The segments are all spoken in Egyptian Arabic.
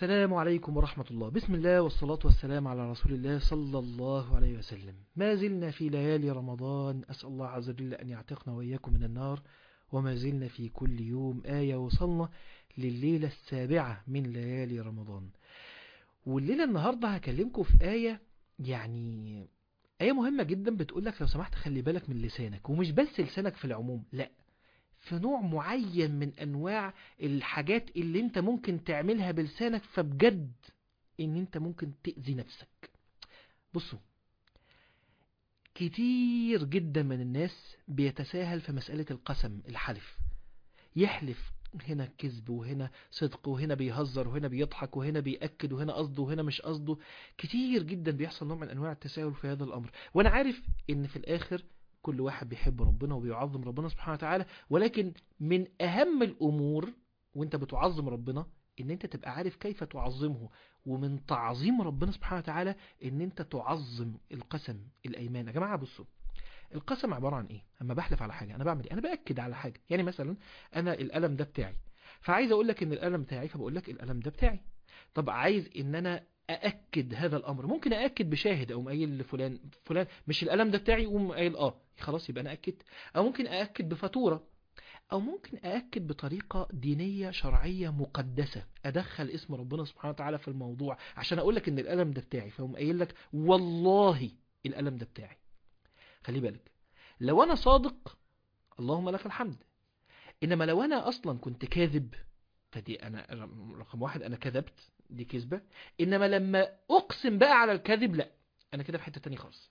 السلام عليكم ورحمة الله بسم الله والصلاة والسلام على رسول الله صلى الله عليه وسلم ما زلنا في ليالي رمضان أسأل الله عز وجل أن يعتقنا وإياكم من النار وما زلنا في كل يوم آية وصلنا لليلة السابعة من ليالي رمضان والليلة النهاردة هكلمكم في آية يعني آية مهمة جدا بتقولك لو سمحت خلي بالك من لسانك ومش بس لسانك في العموم لا في نوع معين من أنواع الحاجات اللي انت ممكن تعملها بلسانك فبجد ان انت ممكن تأذي نفسك بصوا كتير جدا من الناس بيتساهل في مسألة القسم الحلف يحلف هنا كذب وهنا صدق وهنا بيهزر وهنا بيضحك وهنا بيأكد وهنا قصده وهنا مش قصده كتير جدا بيحصل نوع من أنواع التساهل في هذا الأمر وأنا عارف إن في الآخر كل واحد بيحب ربنا وبيعظم ربنا سبحانه وتعالى ولكن من أهم الأمور وانت بتعظم ربنا ان انت تبقى عارف كيف تعظمه ومن تعظيم ربنا سبحانه وتعالى ان انت تعظم القسم الايمان يا جماعه بصوا القسم عباره عن ايه اما بحلف على حاجه انا بعمل ايه انا باكد على حاجه يعني مثلا انا القلم ده بتاعي فعايز اقول لك ان القلم بتاعي فبقول لك القلم ده بتاعي طب عايز ان انا أأكد هذا الأمر ممكن أأكد بشاهد أو قايل لفلان فلان مش القلم ده بتاعي يقوم قايل آه خلاص يبقى أنا أكدت أو ممكن أأكد بفاتورة أو ممكن أأكد بطريقة دينية شرعية مقدسة أدخل اسم ربنا سبحانه وتعالى في الموضوع عشان أقول لك إن القلم ده بتاعي فهم قايل لك والله القلم ده بتاعي خلي بالك لو أنا صادق اللهم لك الحمد إنما لو أنا أصلا كنت كاذب فدي أنا رقم واحد أنا كذبت دي كذبة إنما لما أقسم بقى على الكذب لا أنا كده في حتة تانية خالص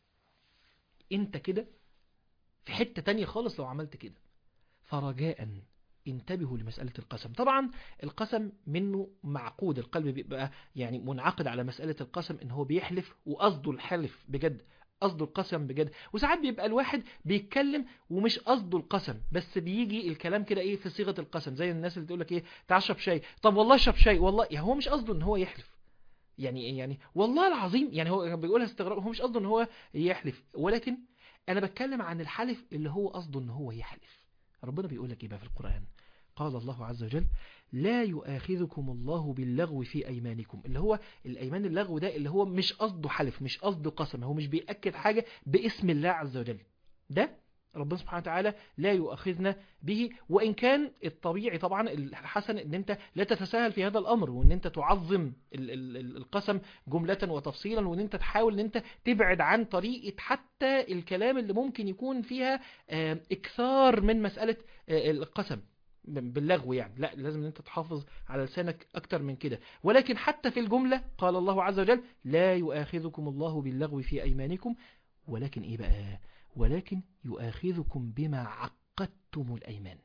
أنت كده في حتة تانية خالص لو عملت كده فرجاء انتبهوا لمسألة القسم طبعا القسم منه معقود القلب بيبقى يعني منعقد على مسألة القسم ان هو بيحلف وقصده الحلف بجد قصده القسم بجد وساعات بيبقى الواحد بيتكلم ومش قصده القسم بس بيجي الكلام كده ايه في صيغه القسم زي الناس اللي تقول لك ايه تعال اشرب شاي طب والله اشرب شاي والله يعني هو مش قصده ان هو يحلف يعني ايه يعني والله العظيم يعني هو بيقولها استغراب هو مش قصده ان هو يحلف ولكن انا بتكلم عن الحلف اللي هو قصده ان هو يحلف ربنا بيقول لك ايه بقى في القران قال الله عز وجل لا يؤاخذكم الله باللغو في أيمانكم اللي هو الأيمان اللغو ده اللي هو مش قصده حلف مش قصده قسم هو مش بيأكد حاجة باسم الله عز وجل ده ربنا سبحانه وتعالى لا يؤاخذنا به وإن كان الطبيعي طبعا الحسن ان انت لا تتساهل في هذا الأمر وان انت تعظم القسم جملة وتفصيلا وان انت تحاول ان انت تبعد عن طريقة حتى الكلام اللي ممكن يكون فيها اكثار من مسألة القسم باللغو يعني لا لازم ان انت تحافظ على لسانك اكتر من كده ولكن حتى في الجملة قال الله عز وجل لا يؤاخذكم الله باللغو في ايمانكم ولكن ايه بقى ولكن يؤاخذكم بما عقدتم الايمان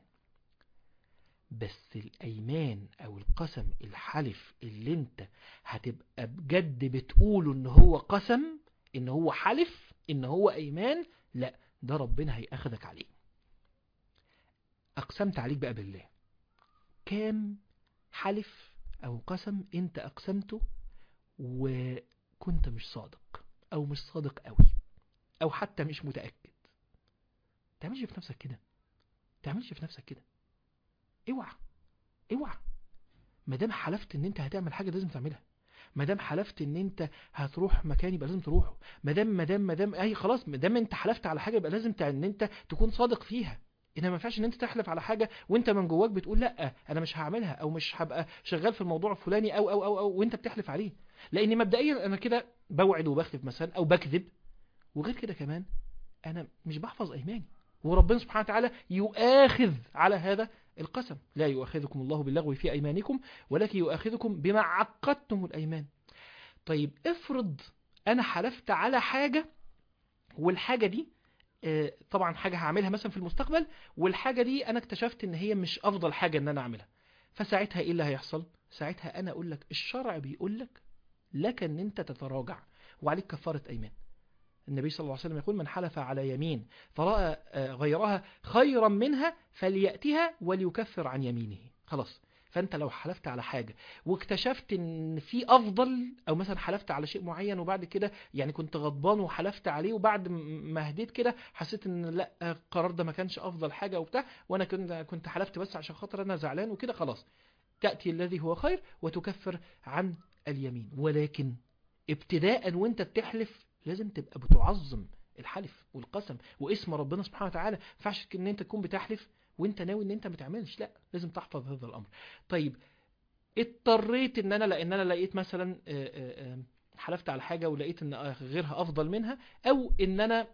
بس الايمان او القسم الحلف اللي انت هتبقى بجد بتقوله ان هو قسم ان هو حلف ان هو ايمان لا ده ربنا هيأخذك عليه أقسمت عليك بقى بالله كام حلف أو قسم أنت أقسمته وكنت مش صادق أو مش صادق قوي أو حتى مش متأكد تعملش في نفسك كده تعملش في نفسك كده اوعى اوعى ما دام حلفت ان انت هتعمل حاجه لازم تعملها ما دام حلفت ان انت هتروح مكان يبقى لازم تروحه ما دام ما دام ما دام اي خلاص ما دام انت حلفت على حاجه يبقى لازم ان انت تكون صادق فيها انما ما ينفعش ان انت تحلف على حاجه وانت من جواك بتقول لا انا مش هعملها او مش هبقى شغال في الموضوع الفلاني او او او, أو وانت بتحلف عليه لان مبدئيا انا كده بوعد وبخلف مثلا او بكذب وغير كده كمان انا مش بحفظ ايماني وربنا سبحانه وتعالى يؤاخذ على هذا القسم لا يؤاخذكم الله باللغو في ايمانكم ولكن يؤاخذكم بما عقدتم الايمان طيب افرض انا حلفت على حاجه والحاجه دي طبعا حاجة هعملها مثلا في المستقبل والحاجة دي انا اكتشفت ان هي مش افضل حاجة ان انا اعملها فساعتها ايه اللي هيحصل ساعتها انا اقول لك الشرع بيقول لك لك ان انت تتراجع وعليك كفارة ايمان النبي صلى الله عليه وسلم يقول من حلف على يمين فرأى غيرها خيرا منها فليأتها وليكفر عن يمينه خلاص فانت لو حلفت على حاجة واكتشفت ان في افضل او مثلا حلفت على شيء معين وبعد كده يعني كنت غضبان وحلفت عليه وبعد ما هديت كده حسيت ان لا القرار ده ما كانش افضل حاجة وبتاع وانا كنت كنت حلفت بس عشان خاطر انا زعلان وكده خلاص تأتي الذي هو خير وتكفر عن اليمين ولكن ابتداء وانت بتحلف لازم تبقى بتعظم الحلف والقسم واسم ربنا سبحانه وتعالى ما ينفعش ان انت تكون بتحلف وانت ناوي ان انت ما تعملش لا لازم تحفظ هذا الامر طيب اضطريت ان انا لان انا لقيت مثلا آه، آه، آه، حلفت على حاجه ولقيت ان غيرها افضل منها او ان انا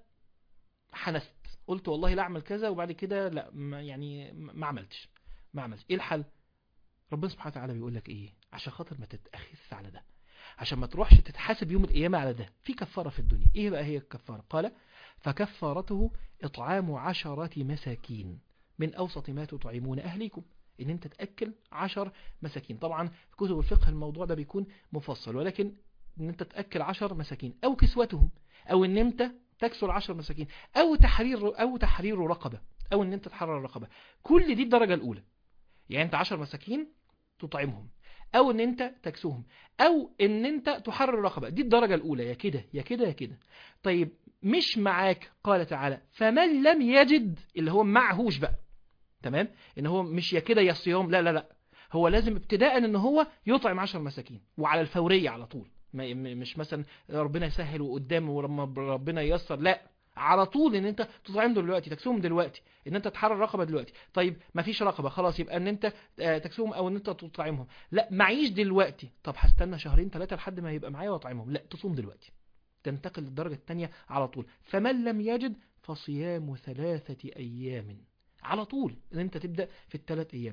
حنست قلت والله لا اعمل كذا وبعد كده لا ما يعني ما عملتش ما عملتش ايه الحل ربنا سبحانه وتعالى بيقول لك ايه عشان خاطر ما تتاخذش على ده عشان ما تروحش تتحاسب يوم القيامة على ده في كفارة في الدنيا ايه بقى هي الكفارة قال فكفارته اطعام عشرة مساكين من اوسط ما تطعمون اهليكم ان انت تأكل عشر مساكين طبعا في كتب الفقه الموضوع ده بيكون مفصل ولكن ان انت تأكل عشر مساكين او كسوتهم او ان انت تكسر عشر مساكين او تحرير او تحرير رقبة او ان انت تحرر رقبة كل دي الدرجة الاولى يعني انت عشر مساكين تطعمهم او ان انت تكسوهم او ان انت تحرر رقبة دي الدرجة الاولى يا كده يا كده يا كده طيب مش معاك قال تعالى فمن لم يجد اللي هو معهوش بقى تمام ان هو مش يا كده يا صيام لا لا لا هو لازم ابتداء ان هو يطعم عشر مساكين وعلى الفورية على طول ما- م- مش مثلا ربنا يسهل وقدام ولما ربنا ييسر لا على طول ان انت تطعم دلوقتي تكسوهم دلوقتي ان انت تحرر رقبه دلوقتي طيب ما فيش رقبه خلاص يبقى ان انت آه، تكسوهم او ان انت تطعمهم لا معيش دلوقتي طب هستنى شهرين ثلاثه لحد ما يبقى معايا واطعمهم لا تصوم دلوقتي تنتقل للدرجه الثانيه على طول فمن لم يجد فصيام ثلاثه ايام على طول ان انت تبدا في الثلاث ايام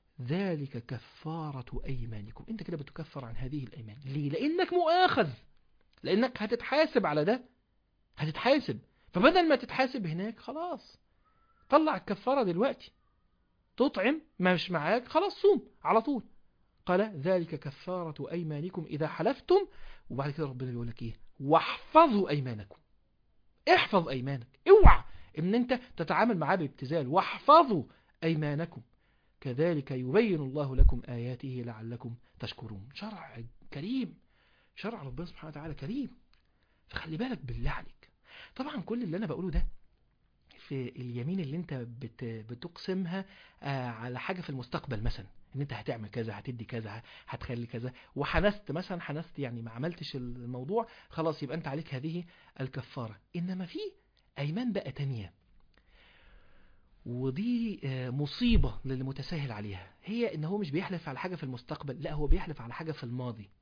ذلك كفارة أيمانكم أنت كده بتكفر عن هذه الأيمان ليه؟ لأنك مؤاخذ لأنك هتتحاسب على ده هتتحاسب فبدل ما تتحاسب هناك خلاص طلع الكفارة دلوقتي تطعم ما مش معاك خلاص صوم على طول قال ذلك كفارة أيمانكم إذا حلفتم وبعد كده ربنا بيقول لك إيه واحفظوا أيمانكم احفظ أيمانك اوعى ان انت تتعامل معاه بابتذال واحفظوا أيمانكم كذلك يبين الله لكم آياته لعلكم تشكرون شرع كريم شرع ربنا سبحانه وتعالى كريم فخلي بالك بالله عليك طبعا كل اللي أنا بقوله ده في اليمين اللي انت بت بتقسمها آه، على حاجة في المستقبل مثلا ان انت هتعمل كذا هتدي كذا هتخلي كذا وحنست مثلا حنست يعني ما عملتش الموضوع خلاص يبقى انت عليك هذه الكفارة انما في ايمان بقى تانية ودي آه، مصيبة للي متساهل عليها هي ان هو مش بيحلف على حاجة في المستقبل لا هو بيحلف على حاجة في الماضي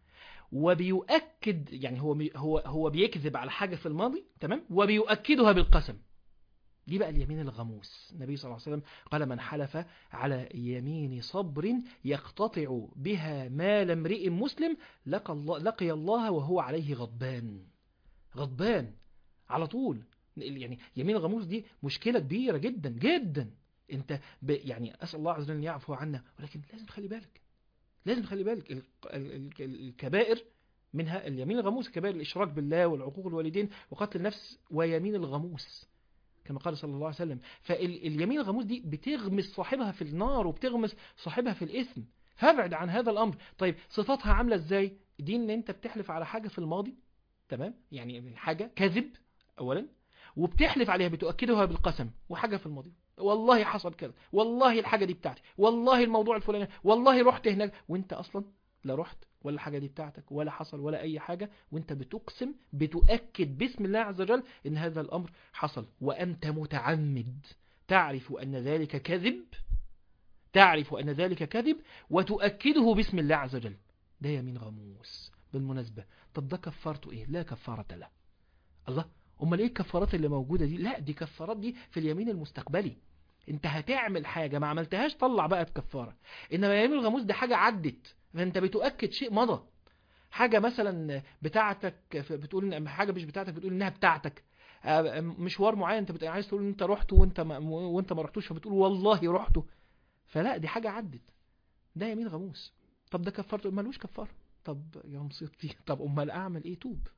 وبيؤكد يعني هو هو هو بيكذب على حاجة في الماضي تمام وبيؤكدها بالقسم دي بقى اليمين الغموس النبي صلى الله عليه وسلم قال من حلف على يمين صبر يقتطع بها مال امرئ مسلم لقى الله, لقي الله وهو عليه غضبان غضبان على طول يعني يمين الغموس دي مشكلة كبيرة جدا جدا انت ب يعني اسال الله عز وجل ان يعفو عنا ولكن لازم تخلي بالك لازم تخلي بالك ال- ال- ال- الكبائر منها اليمين الغموس كبائر الاشراك بالله والعقوق الوالدين وقتل النفس ويمين الغموس كما قال صلى الله عليه وسلم فاليمين الغموس دي بتغمس صاحبها في النار وبتغمس صاحبها في الإثم فابعد عن هذا الأمر طيب صفاتها عاملة ازاي دي ان انت بتحلف على حاجة في الماضي تمام يعني حاجة كذب أولا وبتحلف عليها بتؤكدها بالقسم وحاجة في الماضي والله حصل كذا والله الحاجة دي بتاعتي والله الموضوع الفلاني والله رحت هناك وانت أصلا لا رحت ولا الحاجة دي بتاعتك ولا حصل ولا أي حاجة وانت بتقسم بتؤكد باسم الله عز وجل ان هذا الأمر حصل وأنت متعمد تعرف أن ذلك كذب تعرف أن ذلك كذب وتؤكده باسم الله عز وجل ده يمين غموس بالمناسبة طب ده كفارته ايه لا كفارة له الله امال ايه الكفارات اللي موجودة دي لا دي كفارات دي في اليمين المستقبلي انت هتعمل حاجة ما عملتهاش طلع بقى بكفارة انما يمين الغموس ده حاجة عدت فانت بتؤكد شيء مضى حاجة مثلا بتاعتك بتقول ان حاجة مش بتاعتك بتقول انها بتاعتك آه، مشوار معين انت بتبقى عايز تقول ان انت رحت وانت ما وانت ما رحتوش فبتقول والله رحته فلا دي حاجة عدت ده يمين غموس طب ده كفارته ملوش كفارة طب يا مصيبتي طب امال اعمل ايه توب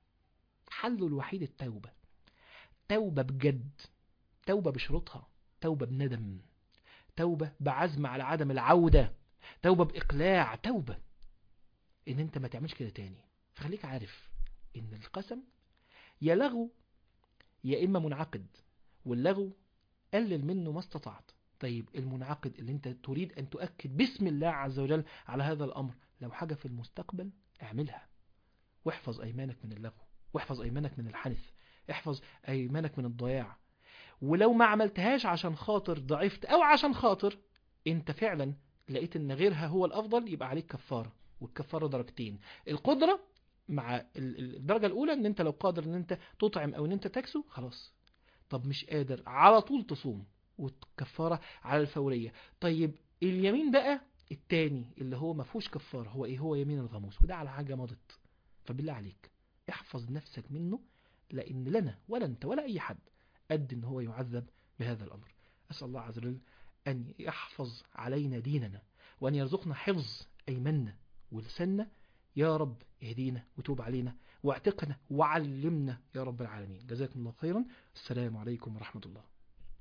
حله الوحيد التوبة توبة بجد توبة بشروطها توبة بندم توبة بعزم على عدم العودة توبة بإقلاع توبة إن أنت ما تعملش كده تاني فخليك عارف إن القسم يا لغو يا إما منعقد واللغو قلل منه ما استطعت طيب المنعقد اللي انت تريد ان تؤكد باسم الله عز وجل على هذا الامر لو حاجة في المستقبل اعملها واحفظ ايمانك من اللغو واحفظ ايمانك من الحنث احفظ ايمانك من الضياع ولو ما عملتهاش عشان خاطر ضعفت او عشان خاطر انت فعلا لقيت ان غيرها هو الافضل يبقى عليك كفارة والكفارة درجتين القدرة مع ال- ال- الدرجة الاولى ان انت لو قادر ان انت تطعم او ان انت تكسو خلاص طب مش قادر على طول تصوم والكفارة على الفورية طيب اليمين بقى التاني اللي هو ما فيهوش كفارة هو ايه هو يمين الغموس وده على حاجة مضت فبالله عليك احفظ نفسك منه لان لنا ولا انت ولا اي حد قد ان هو يعذب بهذا الامر اسال الله عز وجل ان يحفظ علينا ديننا وان يرزقنا حفظ ايماننا ولساننا يا رب اهدينا وتوب علينا واعتقنا وعلمنا يا رب العالمين جزاكم الله خيرا السلام عليكم ورحمة الله